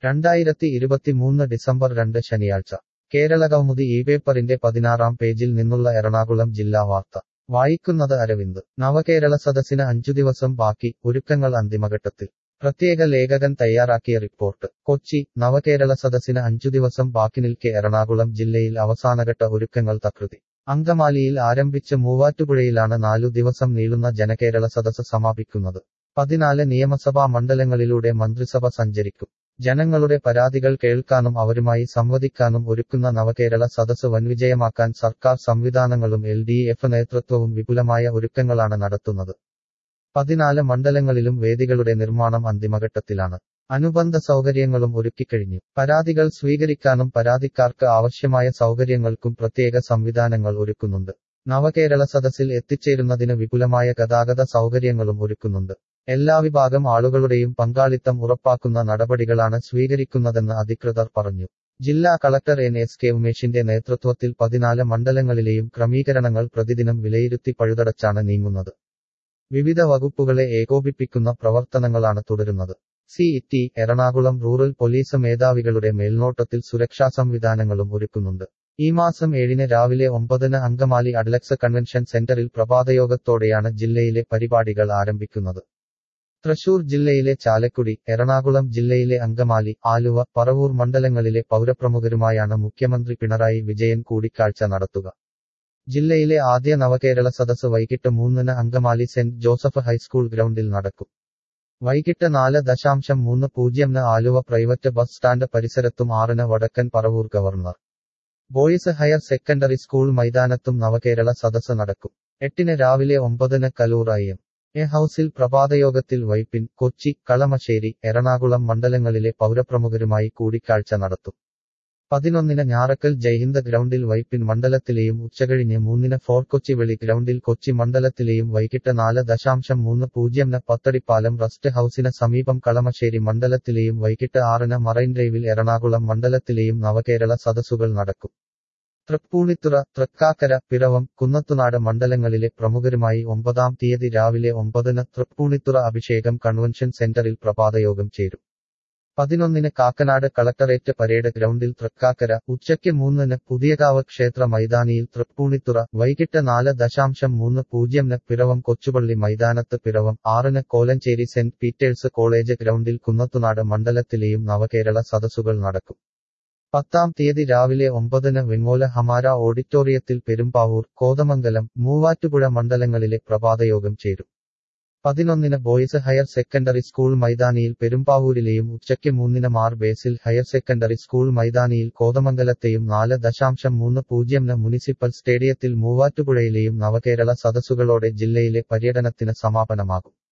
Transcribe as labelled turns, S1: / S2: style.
S1: രണ്ടായിരത്തി ഇരുപത്തിമൂന്ന് ഡിസംബർ രണ്ട് ശനിയാഴ്ച കേരളകൗമുദി ഈ പേപ്പറിന്റെ പതിനാറാം പേജിൽ നിന്നുള്ള എറണാകുളം ജില്ലാ വാർത്ത വായിക്കുന്നത് അരവിന്ദ് നവകേരള സദസ്സിന് അഞ്ചു ദിവസം ബാക്കി ഒരുക്കങ്ങൾ അന്തിമഘട്ടത്തിൽ പ്രത്യേക ലേഖകൻ തയ്യാറാക്കിയ റിപ്പോർട്ട് കൊച്ചി നവകേരള സദസ്സിന് അഞ്ചു ദിവസം ബാക്കി നിൽക്കെ എറണാകുളം ജില്ലയിൽ അവസാനഘട്ട ഒരുക്കങ്ങൾ തകൃതി അങ്കമാലിയിൽ ആരംഭിച്ച് മൂവാറ്റുപുഴയിലാണ് നാലു ദിവസം നീളുന്ന ജനകേരള സദസ്സ് സമാപിക്കുന്നത് പതിനാല് നിയമസഭാ മണ്ഡലങ്ങളിലൂടെ മന്ത്രിസഭ സഞ്ചരിക്കും ജനങ്ങളുടെ പരാതികൾ കേൾക്കാനും അവരുമായി സംവദിക്കാനും ഒരുക്കുന്ന നവകേരള സദസ്സ് വൻവിജയമാക്കാൻ സർക്കാർ സംവിധാനങ്ങളും എൽ ഡി എഫ് നേതൃത്വവും വിപുലമായ ഒരുക്കങ്ങളാണ് നടത്തുന്നത് പതിനാല് മണ്ഡലങ്ങളിലും വേദികളുടെ നിർമ്മാണം അന്തിമഘട്ടത്തിലാണ് അനുബന്ധ സൗകര്യങ്ങളും ഒരുക്കിക്കഴിഞ്ഞു പരാതികൾ സ്വീകരിക്കാനും പരാതിക്കാർക്ക് ആവശ്യമായ സൗകര്യങ്ങൾക്കും പ്രത്യേക സംവിധാനങ്ങൾ ഒരുക്കുന്നുണ്ട് നവകേരള സദസ്സിൽ എത്തിച്ചേരുന്നതിന് വിപുലമായ ഗതാഗത സൗകര്യങ്ങളും ഒരുക്കുന്നുണ്ട് എല്ലാ വിഭാഗം ആളുകളുടെയും പങ്കാളിത്തം ഉറപ്പാക്കുന്ന നടപടികളാണ് സ്വീകരിക്കുന്നതെന്ന് അധികൃതർ പറഞ്ഞു ജില്ലാ കളക്ടർ എൻ എസ് കെ ഉമേഷിന്റെ നേതൃത്വത്തിൽ പതിനാല് മണ്ഡലങ്ങളിലെയും ക്രമീകരണങ്ങൾ പ്രതിദിനം വിലയിരുത്തി പഴുതടച്ചാണ് നീങ്ങുന്നത് വിവിധ വകുപ്പുകളെ ഏകോപിപ്പിക്കുന്ന പ്രവർത്തനങ്ങളാണ് തുടരുന്നത് C T Ernakulam rural police മേധാവികളുടെ മേൽനോട്ടത്തിൽ സുരക്ഷാ സംവിധാനങ്ങളും ഒരുക്കുന്നുണ്ട് ഈ മാസം ഏഴിന് രാവിലെ ഒമ്പതിന് അങ്കമാലി അഡ്ലക്സ് കൺവെൻഷൻ സെന്ററിൽ പ്രഭാതയോഗത്തോടെയാണ് ജില്ലയിലെ പരിപാടികൾ ആരംഭിക്കുന്നത് തൃശൂർ ജില്ലയിലെ ചാലക്കുടി എറണാകുളം ജില്ലയിലെ അങ്കമാലി ആലുവ പറവൂർ മണ്ഡലങ്ങളിലെ പൗരപ്രമുഖരുമായാണ് മുഖ്യമന്ത്രി പിണറായി വിജയൻ കൂടിക്കാഴ്ച നടത്തുക ജില്ലയിലെ ആദ്യ നവകേരള സദസ് വൈകിട്ട് മൂന്നിന് അങ്കമാലി സെന്റ് ജോസഫ് ഹൈസ്കൂൾ ഗ്രൗണ്ടിൽ നടക്കും വൈകിട്ട് നാല് ദശാംശം മൂന്ന് പൂജ്യംന് ആലുവ പ്രൈവറ്റ് ബസ് സ്റ്റാൻഡ് പരിസരത്തും ആറിന് Vadakkan Paravur governor boys higher secondary school മൈതാനത്തും നവകേരള സദസ് നടക്കും എട്ടിന് രാവിലെ ഒമ്പതിന് കലൂർ ഐ എം എ ഹൌസിൽ പ്രഭാതയോഗത്തിൽ വൈപ്പിൻ കൊച്ചി കളമശ്ശേരി എറണാകുളം മണ്ഡലങ്ങളിലെ പൗരപ്രമുഖരുമായി കൂടിക്കാഴ്ച നടത്തും പതിനൊന്നിന് ഞാറക്കൽ ജയ്ഹിന്ദ് ഗ്രൗണ്ടിൽ വൈപ്പിൻ മണ്ഡലത്തിലെയും ഉച്ചകഴിഞ്ഞ് മൂന്നിന് ഫോർട്ട് കൊച്ചി വെളി ഗ്രൗണ്ടിൽ കൊച്ചി മണ്ഡലത്തിലെയും വൈകിട്ട് നാല് ദശാംശം മൂന്ന് പൂജ്യംന് പത്തടിപ്പാലം റസ്റ്റ് ഹൌസിന് സമീപം കളമശ്ശേരി മണ്ഡലത്തിലെയും വൈകിട്ട് ആറിന് മറൈൻ ഡ്രൈവിൽ എറണാകുളം മണ്ഡലത്തിലെയും നവകേരള സദസ്സുകൾ നടക്കും തൃപ്പൂണിത്തുറ തൃക്കാക്കര പിറവം കുന്നത്തുനാട് മണ്ഡലങ്ങളിലെ പ്രമുഖരുമായി ഒമ്പതാം തീയതി രാവിലെ ഒമ്പതിന് തൃപ്പൂണിത്തുറ അഭിഷേകം കൺവെൻഷൻ സെന്ററിൽ പ്രഭാതയോഗം ചേരും പതിനൊന്നിന് കാക്കനാട് കളക്ടറേറ്റ് പരേഡ് ഗ്രൗണ്ടിൽ തൃക്കാക്കര ഉച്ചയ്ക്ക് മൂന്നിന് പുതിയകാവ് ക്ഷേത്ര മൈതാനിയിൽ തൃപ്പൂണിത്തുറ വൈകിട്ട് നാല് ദശാംശം മൂന്ന് പൂജ്യംന് പിറവം കൊച്ചുപള്ളി മൈതാനത്ത് പിറവം ആറിന് കോലഞ്ചേരി സെന്റ് പീറ്റേഴ്സ് കോളേജ് ഗ്രൗണ്ടിൽ കുന്നത്തുനാട് മണ്ഡലത്തിലെയും നവകേരള സദസ്സുകൾ നടക്കും പത്താം തീയതി രാവിലെ ഒമ്പതിന് വെങ്ങോല ഹമാര ഓഡിറ്റോറിയത്തിൽ പെരുമ്പാവൂർ കോതമംഗലം മൂവാറ്റുപുഴ മണ്ഡലങ്ങളിലെ പ്രഭാതയോഗം ചേരും പതിനൊന്നിന് ബോയ്സ് ഹയർ സെക്കൻഡറി സ്കൂൾ മൈതാനിയിൽ പെരുമ്പാവൂരിലെയും ഉച്ചയ്ക്ക് മൂന്നിന് Mar Basil higher secondary school മൈതാനിയിൽ കോതമംഗലത്തെയും നാല് ദശാംശം മൂന്ന് പൂജ്യംന് മുനിസിപ്പൽ സ്റ്റേഡിയത്തിൽ മൂവാറ്റുപുഴയിലെയും നവകേരള സദസ്സുകളോടെ ജില്ലയിലെ പര്യടനത്തിന് സമാപനമാകും